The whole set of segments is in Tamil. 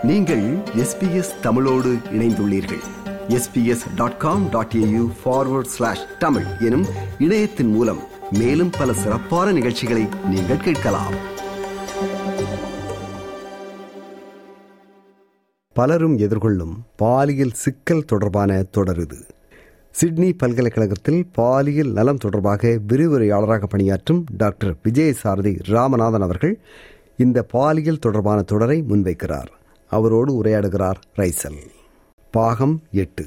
நீங்கள் எஸ்பிஎஸ் தமிழோடு இணைந்துள்ளீர்கள் SBS dot com dot AU forward slash Tamil எனும் இணையத்தின் மூலம் மேலும் பல சிறப்பான நிகழ்ச்சிகளை நீங்கள் கேட்கலாம் பலரும் எதிர்கொள்ளும் பாலியல் சிக்கல் தொடர்பான தொடர் இது சிட்னி பல்கலைக்கழகத்தில் பாலியல் நலம் தொடர்பாக விரிவுரையாளராக பணியாற்றும் டாக்டர் விஜயசாரதி ராமநாதன் அவர்கள் இந்த பாலியல் தொடர்பான தொடரை முன்வைக்கிறார் அவரோடு உரையாடுகிறார் ரைசல் பாகம் எட்டு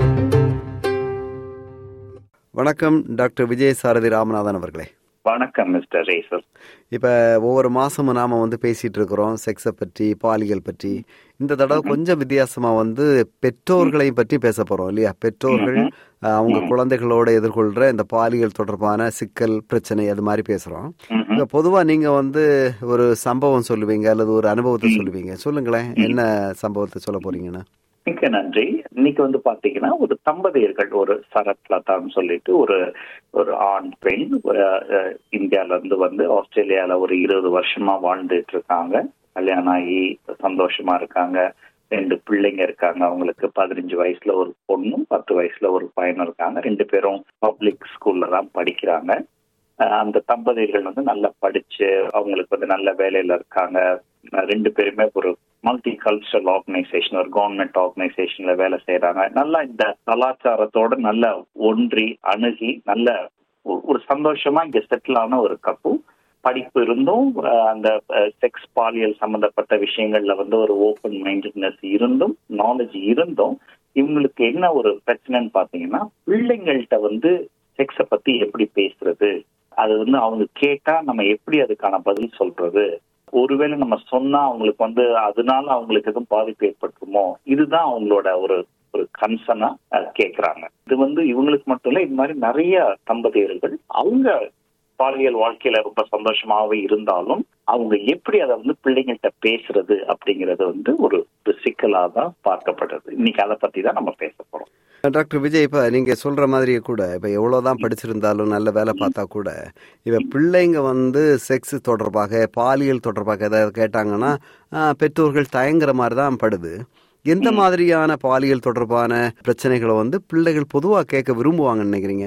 வணக்கம் டாக்டர் விஜயசாரதி ராமநாதன் அவர்களே வணக்கம் மிஸ்டர் ரேசல் இப்ப ஒவ்வொரு மாசமும் நாம வந்து பேசிட்டு இருக்கிறோம் செக்ஸை பற்றி பாலியல் பற்றி இந்த தடவை கொஞ்சம் வித்தியாசமா வந்து பெற்றோர்களையும் பற்றி பேச போறோம் இல்லையா பெற்றோர்கள் அஹ், அவங்க குழந்தைகளோட எதிர்கொள்ற இந்த பாலியல் தொடர்பான சிக்கல் பிரச்சனை அது மாதிரி பேசுறோம் இப்ப பொதுவா நீங்க வந்து ஒரு சம்பவம் சொல்லுவீங்க அல்லது ஒரு அனுபவத்தை சொல்லுவீங்க சொல்லுங்களேன் என்ன சம்பவத்தை சொல்ல போறீங்கன்னா மிக்க நன்றி இன்னைக்கு வந்து பாத்தீங்கன்னா ஒரு தம்பதியர்கள் ஒரு சரத் லதான்னு சொல்லிட்டு ஒரு ஒரு ஆண் பெண் ஒரு அஹ், இந்தியால இருந்து வந்து ஆஸ்திரேலியால ஒரு இருபது வருஷமா வாழ்ந்துட்டு இருக்காங்க கல்யாணம் ஆகி சந்தோஷமா இருக்காங்க ரெண்டு பிள்ளைங்க இருக்காங்க அவங்களுக்கு பதினஞ்சு வயசுல ஒரு பொண்ணும் பத்து வயசுல ஒரு பையனும் இருக்காங்க ரெண்டு பேரும் பப்ளிக் ஸ்கூல்ல தான் படிக்கிறாங்க அஹ் அந்த தம்பதியர்கள் வந்து நல்லா படிச்சு அவங்களுக்கு வந்து நல்ல வேலையில இருக்காங்க அஹ் ரெண்டு பேருமே ஒரு மல்டி கல்ச்சரல் ஆர்கனைசேஷன் ஒரு கவர்மெண்ட் ஆர்கனைசேஷன்ல வேலை செய்யறாங்க நல்லா இந்த கலாச்சாரத்தோட நல்ல ஒன்றி அணுகி நல்ல ஒரு- ஒரு சந்தோஷமா இங்க செட்டில் ஆன ஒரு கப்பு படிப்பு இருந்தும் அஹ் அந்த செக்ஸ் பாலியல் சம்பந்தப்பட்ட விஷயங்கள்ல வந்து ஒரு ஓப்பன் மைண்டட்னஸ் இருந்தும் நாலேஜ் இருந்தும் இவங்களுக்கு என்ன ஒரு பிரச்சனைன்னு பாத்தீங்கன்னா பிள்ளைங்கள்ட்ட வந்து செக்ஸ பத்தி எப்படி பேசுறது அது வந்து அவங்க கேட்டா நம்ம எப்படி அதுக்கான பதில் சொல்றது ஒருவேளை நம்ம சொன்னா அவங்களுக்கு வந்து அதனால அவங்களுக்கு எதுவும் பாதிப்பு ஏற்பட்டுருமோ இதுதான் அவங்களோட ஒரு ஒரு கன்சர்னா கேக்குறாங்க இது வந்து இவங்களுக்கு மட்டும் இல்ல இது மாதிரி நிறைய தம்பதியர்கள் அவங்க பாலியல் வாழ்க்கையில ரொம்ப சந்தோஷமாவே இருந்தாலும் அவங்க எப்படி அதை வந்து பிள்ளைங்கள்ட்ட பேசுறது அப்படிங்கறது வந்து ஒரு ஒரு சிக்கலா தான் பார்க்கப்படுறது இன்னைக்கு அதை பத்தி தான் நம்ம பேச போறோம் டாக்டர் விஜய் இப்ப நீங்க சொல்ற மாதிரியே கூட இப்ப எவ்வளவுதான் படிச்சிருந்தாலும் நல்ல வேலை பார்த்தா கூட இப்ப பிள்ளைங்க வந்து செக்ஸ் தொடர்பாக பாலியல் தொடர்பாக ஏதாவது கேட்டாங்கன்னா ஆஹ், பெற்றோர்கள் தயங்குற மாதிரி தான் படுது எந்த மாதிரியான பாலியல் தொடர்பான பிரச்சனைகளை வந்து பிள்ளைகள் பொதுவா கேட்க விரும்புவாங்கன்னு நினைக்கிறீங்க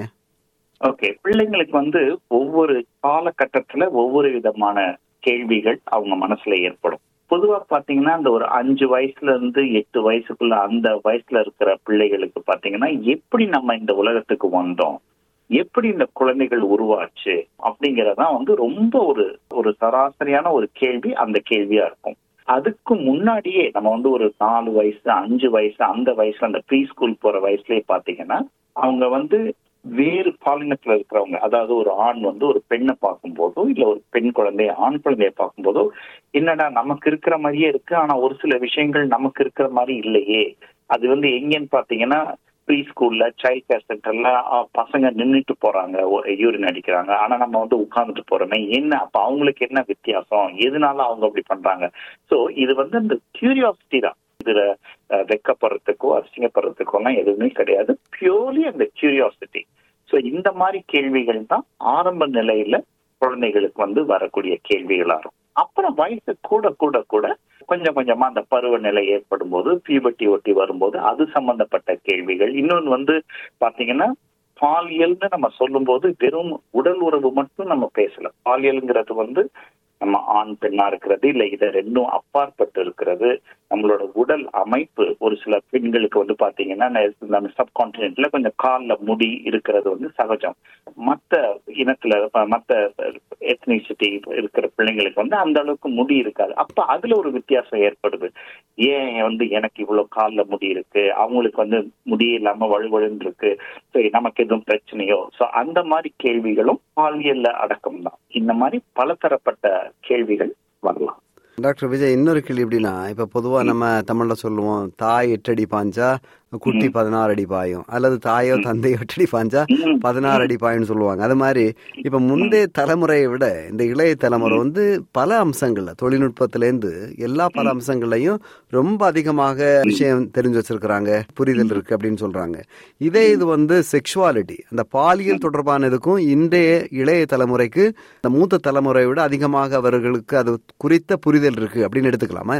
ஓகே பிள்ளைங்களுக்கு வந்து ஒவ்வொரு காலகட்டத்துல ஒவ்வொரு விதமான கேள்விகள் அவங்க மனசுல ஏற்படும் பொதுவா பாத்தீங்கன்னா இந்த ஒரு அஞ்சு வயசுல இருந்து எட்டு வயசுக்குள்ள அந்த வயசுல இருக்கிற பிள்ளைகளுக்கு பாத்தீங்கன்னா எப்படி நம்ம இந்த உலகத்துக்கு வந்தோம் எப்படி இந்த குழந்தைகள் உருவாச்சு அப்படிங்கறதான் வந்து ரொம்ப ஒரு ஒரு சராசரியான ஒரு கேள்வி அந்த கேள்வியா இருக்கும் அதுக்கு முன்னாடியே நம்ம வந்து ஒரு நாலு வயசு அஞ்சு வயசு அந்த வயசுல அந்த ப்ரீ ஸ்கூல் போற வயசுலயே பாத்தீங்கன்னா அவங்க வந்து வேறு பாலினத்துல இருக்கிறவங்க அதாவது ஒரு ஆண் வந்து ஒரு பெண்ணை பார்க்கும்போதோ இல்ல ஒரு பெண் குழந்தைய ஆண் குழந்தைய பார்க்கும்போதோ என்னடா நமக்கு இருக்கிற மாதிரியே இருக்கு ஆனா ஒரு சில விஷயங்கள் நமக்கு இருக்கிற மாதிரி இல்லையே அது வந்து எங்கன்னு பாத்தீங்கன்னா ப்ரீ ஸ்கூல்ல சைல்ட் கேர் சென்டர்ல பசங்க நின்னுட்டு போறாங்க யூரின் அடிக்கிறாங்க ஆனா நம்ம வந்து உட்கார்ந்துட்டு போறோமே என்ன அப்ப அவங்களுக்கு என்ன வித்தியாசம் எதனால அவங்க அப்படி பண்றாங்க சோ இது வந்து அந்த கியூரியாசிட்டி தான் இதுல அஹ், வெக்கப்படுறதுக்கோ அசிங்கப்படுறதுக்கோ எல்லாம் எதுவுமே கிடையாது பியூர்லி அந்த கியூரியாசிட்டி சோ இந்த மாதிரி கேள்விகள் தான் ஆரம்ப நிலையில குழந்தைகளுக்கு வந்து வரக்கூடிய கேள்விகளா இருக்கும் அப்புறம் வயசு கூட கூட கூட கொஞ்சம் கொஞ்சமா அந்த பருவநிலை ஏற்படும் போது பியூபர்ட்டி ஒட்டி வரும்போது அது சம்பந்தப்பட்ட கேள்விகள் இன்னொன்னு வந்து பாத்தீங்கன்னா பாலியல்னு நம்ம சொல்லும்போது வெறும் உடல் உறவு மட்டும் நம்ம பேசல பாலியல்ங்கிறது வந்து நம்ம ஆண் பெண்ணா இருக்கிறது இல்ல இதை ரெண்டும் அப்பாற்பட்டு இருக்கிறது நம்மளோட உடல் அமைப்பு ஒரு சில பெண்களுக்கு வந்து பாத்தீங்கன்னா நம்ம சப்கான்டினென்ட்ல கொஞ்சம் கால்ல முடி இருக்கிறது வந்து சகஜம் மத்த இனத்துல அஹ், மத்த எத்னிசிட்டி இருக்கிற பிள்ளைங்களுக்கு வந்து அந்த அளவுக்கு முடி இருக்காது அப்ப அதுல ஒரு வித்தியாசம் ஏற்படுது ஏன் வந்து எனக்கு இவ்வளவு கால்ல முடி இருக்கு அவங்களுக்கு வந்து முடி இல்லாம வழுவழுன்னு இருக்கு சரி நமக்கு எதுவும் பிரச்சனையோ சோ அந்த மாதிரி கேள்விகளும் பாலியல்ல அடக்கம் தான் இந்த மாதிரி பலதரப்பட்ட கேள்விகள் வரலாம் டாக்டர் விஜய் இன்னொரு கேள்வி எப்படின்னா இப்ப பொதுவா நம்ம தமிழ்ல சொல்லுவோம் தாய் எட்டடி பாஞ்சா குட்டி பதினாறு அடி பாயும் அல்லது தாயோ தந்தையோ எட்டடி பாஞ்சா ம். பதினாறு அடி பாயும்னு சொல்லுவாங்க அது மாதிரி இப்ப முந்தைய தலைமுறையை விட இந்த இளைய தலைமுறை வந்து பல அம்சங்கள்ல தொழில்நுட்பத்திலேருந்து எல்லா பல அம்சங்கள்லயும் ரொம்ப அதிகமாக விஷயம் தெரிஞ்சு வச்சிருக்கிறாங்க புரிதல் இருக்கு அப்படின்னு சொல்றாங்க இதே இது வந்து செக்ஷுவாலிட்டி அந்த பாலியல் தொடர்பான இதுக்கும் இன்றைய இளைய தலைமுறைக்கு இந்த மூத்த தலைமுறையை விட அதிகமாக அவர்களுக்கு அது குறித்த புரிதல் இருக்கு அப்படின்னு எடுத்துக்கலாமா என்ன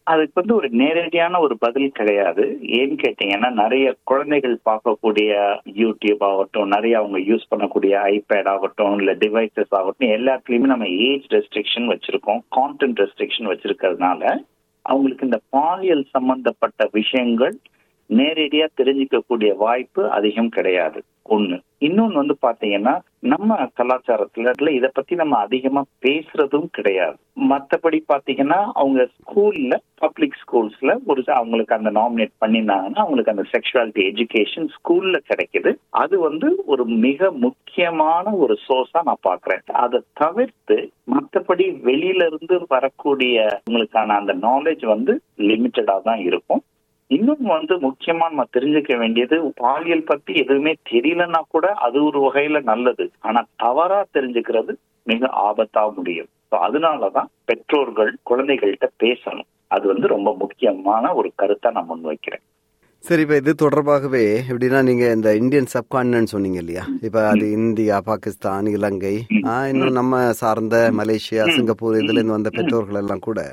அதுக்கு வந்து ஒரு நேரடியான ஒரு பதில் கிடையாது ஏன்னு கேட்டீங்கன்னா நிறைய குழந்தைகள் பார்க்கக்கூடிய யூடியூப் ஆகட்டும் நிறைய அவங்க யூஸ் பண்ணக்கூடிய ஐபேட் ஆகட்டும் இல்ல டிவைசஸ் ஆகட்டும் எல்லாத்துலயுமே நம்ம ஏஜ் ரெஸ்ட்ரிக்ஷன் வச்சிருக்கோம் கான்டென்ட் ரெஸ்ட்ரிக்ஷன் வச்சிருக்கிறதுனால அவங்களுக்கு இந்த பாலியல் சம்பந்தப்பட்ட விஷயங்கள் நேரடியா தெரிஞ்சுக்கக்கூடிய வாய்ப்பு அதிகம் கிடையாது ஒண்ணு இன்னொன்னு வந்து பாத்தீங்கன்னா நம்ம கலாச்சாரத்துல இத பத்தி நம்ம அதிகமா பேசுறதும் கிடையாது மத்தபடி பாத்தீங்கன்னா அவங்க ஸ்கூல்ல பப்ளிக் ஸ்கூல்ஸ்ல ஒரு அவங்களுக்கு அந்த நாமினேட் பண்ணியிருந்தாங்கன்னா அவங்களுக்கு அந்த செக்ஷுவாலிட்டி எஜுகேஷன் ஸ்கூல்ல கிடைக்குது அது வந்து ஒரு மிக முக்கியமான ஒரு சோர்ஸா நான் பாக்குறேன் அதை தவிர்த்து மத்தபடி வெளியில இருந்து வரக்கூடிய உங்களுக்கான அந்த நாலேஜ் வந்து லிமிட்டடா தான் இருக்கும் இன்னும் வந்து முக்கியமா நம்ம தெரிஞ்சுக்க வேண்டியது பாலியல் பத்தி எதுவுமே தெரியலன்னா கூட அது ஒரு வகையில நல்லது ஆனா தவறா தெரிஞ்சுக்கிறது மிக ஆபத்தா முடியும் அதனாலதான் பெற்றோர்கள் குழந்தைகள்கிட்ட பேசணும் அது வந்து ரொம்ப முக்கியமான ஒரு கருத்தை நான் முன்வைக்கிறேன் சரி இப்ப இது தொடர்பாகவே எப்படின்னா நீங்க இந்த இந்தியன் சப்கான்டினன்ட் சொன்னீங்க இல்லையா இப்ப அது இந்தியா பாகிஸ்தான் இலங்கை இன்னும் நம்ம சார்ந்த மலேசியா சிங்கப்பூர் இதுல இருந்து வந்த பெற்றோர்கள் எல்லாம் கூட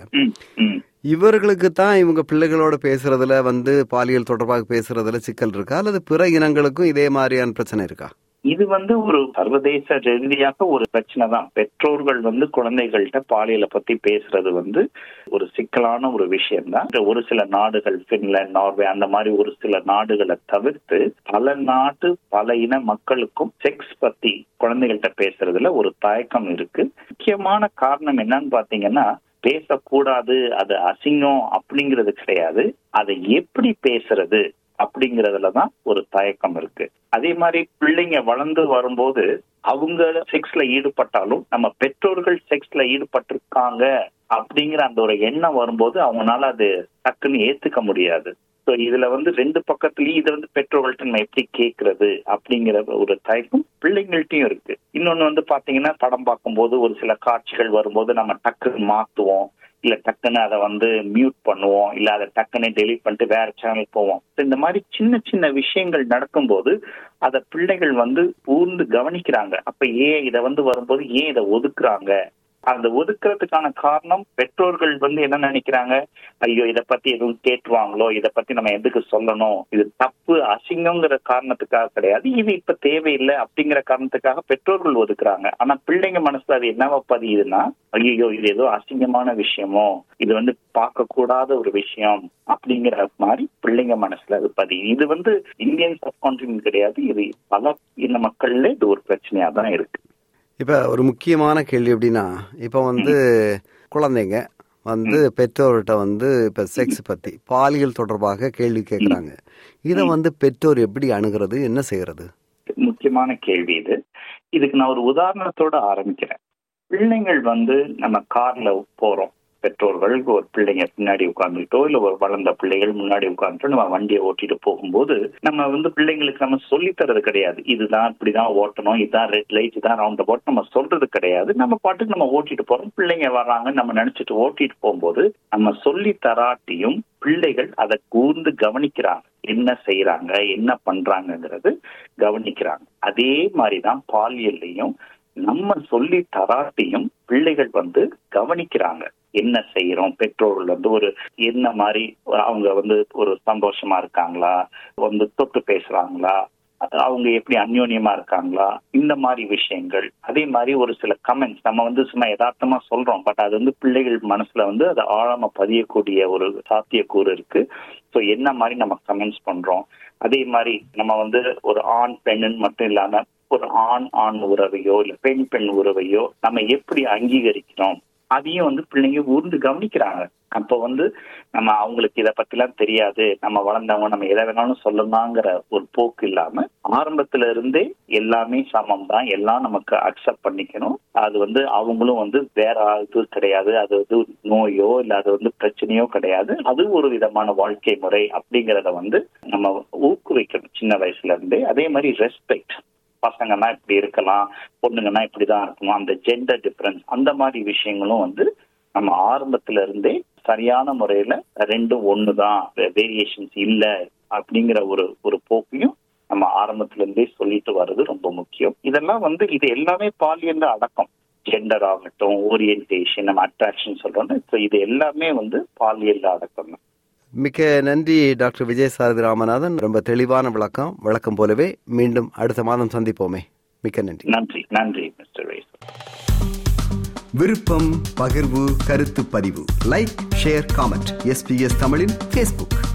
இவர்களுக்கு தான் இவங்க பிள்ளைகளோட பேசுறதுல வந்து பாலியல் தொடர்பாக பேசுறதுல சிக்கல் இருக்கா அல்லது பிற இனங்களுக்கும் இதே மாதிரியான பிரச்சனை இருக்கா இது வந்து ஒரு சர்வதேச ரீதியாக ஒரு பிரச்சனை தான் பெற்றோர்கள் வந்து குழந்தைகள்கிட்ட பாலியலை பத்தி பேசுறது வந்து ஒரு சிக்கலான ஒரு விஷயம் தான் ஒரு சில நாடுகள் பின்லாந்து நார்வே அந்த மாதிரி ஒரு சில நாடுகளை தவிர்த்து பல நாட்டு பல இன மக்களுக்கும் செக்ஸ் பத்தி குழந்தைகள்கிட்ட பேசுறதுல ஒரு தயக்கம் இருக்கு முக்கியமான காரணம் என்னன்னு பாத்தீங்கன்னா பேசக்கூடாது அது அசிங்கம் அப்படிங்கிறது கிடையாது அதை எப்படி பேசுறது அப்படிங்கறதுலதான் ஒரு தயக்கம் இருக்கு அதே மாதிரி பிள்ளைங்க வளர்ந்து வரும்போது அவங்க செக்ஸ்ல ஈடுபட்டாலும் நம்ம பெற்றோர்கள் செக்ஸ்ல ஈடுபட்டிருக்காங்க அப்படிங்கிற அந்த ஒரு எண்ணம் வரும்போது அவங்களால அது டக்குன்னு ஏத்துக்க முடியாது ஸோ இதுல வந்து ரெண்டு பக்கத்துலயும் இது வந்து பெற்றோர்கள்ட்ட நம்ம எப்படி கேட்கறது அப்படிங்கிற ஒரு தயக்கம் பிள்ளைங்கள்ட்டையும் இருக்கு இன்னொன்னு வந்து பாத்தீங்கன்னா படம் பார்க்கும்போது ஒரு சில காட்சிகள் வரும்போது நம்ம டக்குன்னு மாத்துவோம் இல்ல டக்குன்னு அதை வந்து மியூட் பண்ணுவோம் இல்ல அதை டக்குன்னு டெலிட் பண்ணிட்டு வேற சேனல் போவோம் இந்த மாதிரி சின்ன சின்ன விஷயங்கள் நடக்கும்போது அத பிள்ளைகள் வந்து ஊர்ந்து கவனிக்கிறாங்க அப்ப ஏன் இதை வந்து வரும்போது ஏன் இதை ஒதுக்குறாங்க அந்த ஒதுக்குறதுக்கான காரணம் பெற்றோர்கள் வந்து என்ன நினைக்கிறாங்க ஐயோ இதை பத்தி எதுவும் கேட்டுவாங்களோ இதை பத்தி நம்ம எதுக்கு சொல்லணும் இது தப்பு அசிங்கங்கிற காரணத்துக்காக கிடையாது இது இப்ப தேவையில்லை அப்படிங்கிற காரணத்துக்காக பெற்றோர்கள் ஒதுக்குறாங்க ஆனா பிள்ளைங்க மனசுல அது என்னவா பதியுதுன்னா ஐயோ இது ஏதோ அசிங்கமான விஷயமோ இது வந்து பார்க்க கூடாத ஒரு விஷயம் அப்படிங்கிற மாதிரி பிள்ளைங்க மனசுல அது பதியும் இது வந்து இந்தியன் சப்கான்டினென்ட் கிடையாது இது பல இன மக்கள்ல இது ஒரு பிரச்சனையா தான் இருக்கு இப்ப ஒரு முக்கியமான கேள்வி எப்படின்னா இப்ப வந்து குழந்தைங்க வந்து பெற்றோர்கிட்ட வந்து இப்ப செக்ஸ் பத்தி பாலியல் தொடர்பாக கேள்வி கேட்கறாங்க இத வந்து பெற்றோர் எப்படி அணுகிறது என்ன செய்யறது முக்கியமான கேள்வி இது இதுக்கு நான் ஒரு உதாரணத்தோட ஆரம்பிக்கிறேன் பிள்ளைங்கள் வந்து நம்ம கார்ல போறோம் பெற்றோர்கள் ஒரு பிள்ளைங்க பின்னாடி உட்காந்துட்டோ இல்ல ஒரு வளர்ந்த பிள்ளைகள் முன்னாடி உட்காந்துட்டோ நம்ம வண்டியை ஓட்டிட்டு போகும்போது நம்ம வந்து பிள்ளைங்களுக்கு நம்ம சொல்லி தரது கிடையாது இதுதான் இப்படிதான் ஓட்டணும் இதுதான் ரெட் லைட் இதான் ரவுண்ட் அபவுட் நம்ம சொல்றது கிடையாது நம்ம பாட்டுக்கு நம்ம ஓட்டிட்டு போறோம் பிள்ளைங்க வர்றாங்க நம்ம நினைச்சிட்டு ஓட்டிட்டு போகும்போது நம்ம சொல்லி தராட்டியும் பிள்ளைகள் அதை கூர்ந்து கவனிக்கிறாங்க என்ன செய்யறாங்க என்ன பண்றாங்கிறது கவனிக்கிறாங்க அதே மாதிரிதான் பாலியல்லையும் நம்ம சொல்லி தராட்டியும் பிள்ளைகள் வந்து கவனிக்கிறாங்க என்ன செய்யறோம் பெற்றோர்கள் வந்து ஒரு என்ன மாதிரி அவங்க வந்து ஒரு சந்தோஷமா இருக்காங்களா வந்து தொட்டு பேசுறாங்களா அவங்க எப்படி அந்யோன்யமா இருக்காங்களா இந்த மாதிரி விஷயங்கள் அதே மாதிரி ஒரு சில கமெண்ட்ஸ் நம்ம வந்து சும்மா யதார்த்தமா சொல்றோம் பட் அது வந்து பிள்ளைகள் மனசுல வந்து அது ஆழமா பதியக்கூடிய ஒரு சாத்தியக்கூறு இருக்கு ஸோ என்ன மாதிரி நம்ம கமெண்ட்ஸ் பண்றோம் அதே மாதிரி நம்ம வந்து ஒரு ஆண் பெண்ணுன்னு மட்டும் இல்லாம ஒரு ஆண் ஆண் உறவையோ இல்ல பெண் பெண் உறவையோ நம்ம எப்படி அங்கீகரிக்கிறோம் அதையும் வந்து பிள்ளைங்க ஊர்ந்து கவனிக்கிறாங்க அப்போ வந்து நம்ம அவங்களுக்கு இதை பத்திலாம் தெரியாது நம்ம வளர்ந்தவங்க நம்ம எதை வேணாலும் சொல்லலாங்கிற ஒரு போக்கு இல்லாம ஆரம்பத்துல இருந்தே எல்லாமே சமம் தான் எல்லாம் நமக்கு அக்செப்ட் பண்ணிக்கணும் அது வந்து அவங்களும் வந்து வேற இது கிடையாது அது வந்து நோயோ இல்ல அது வந்து பிரச்சனையோ கிடையாது அது ஒரு விதமான வாழ்க்கை முறை அப்படிங்கறத வந்து நம்ம ஊக்குவிக்கணும் சின்ன வயசுல இருந்தே அதே மாதிரி ரெஸ்பெக்ட் பசங்கன்னா இப்படி இருக்கலாம் பொண்ணுங்கன்னா இப்படிதான் இருக்கணும் அந்த ஜெண்டர் டிஃபரன்ஸ் அந்த மாதிரி விஷயங்களும் வந்து நம்ம ஆரம்பத்துல இருந்தே சரியான முறையில ரெண்டும் ஒண்ணுதான் வேரியேஷன்ஸ் இல்ல அப்படிங்கிற ஒரு ஒரு போக்கையும் நம்ம ஆரம்பத்துல இருந்தே சொல்லிட்டு வர்றது ரொம்ப முக்கியம் இதெல்லாம் வந்து இது எல்லாமே பாலியல்ல அடக்கம் ஜெண்டர் ஆகட்டும் ஓரியன்டேஷன் நம்ம அட்ராக்ஷன் சொல்றோம் ஸோ இது எல்லாமே வந்து பாலியல் அடக்கம் தான் மிக்க நன்றி டாக்டர் விஜய் சாரதி ராமநாதன் ரொம்ப தெளிவான விளக்கம் வழக்கம் போலவே மீண்டும் அடுத்த மாதம் சந்திப்போமே மிக்க நன்றி நன்றி நன்றி மிஸ்டர் வைஸ் விருப்பம் பகிர்வு கருத்து பதிவு லைக் ஷேர் காமெண்ட் எஸ்பிஎஸ் தமிழின் ஃபேஸ்புக்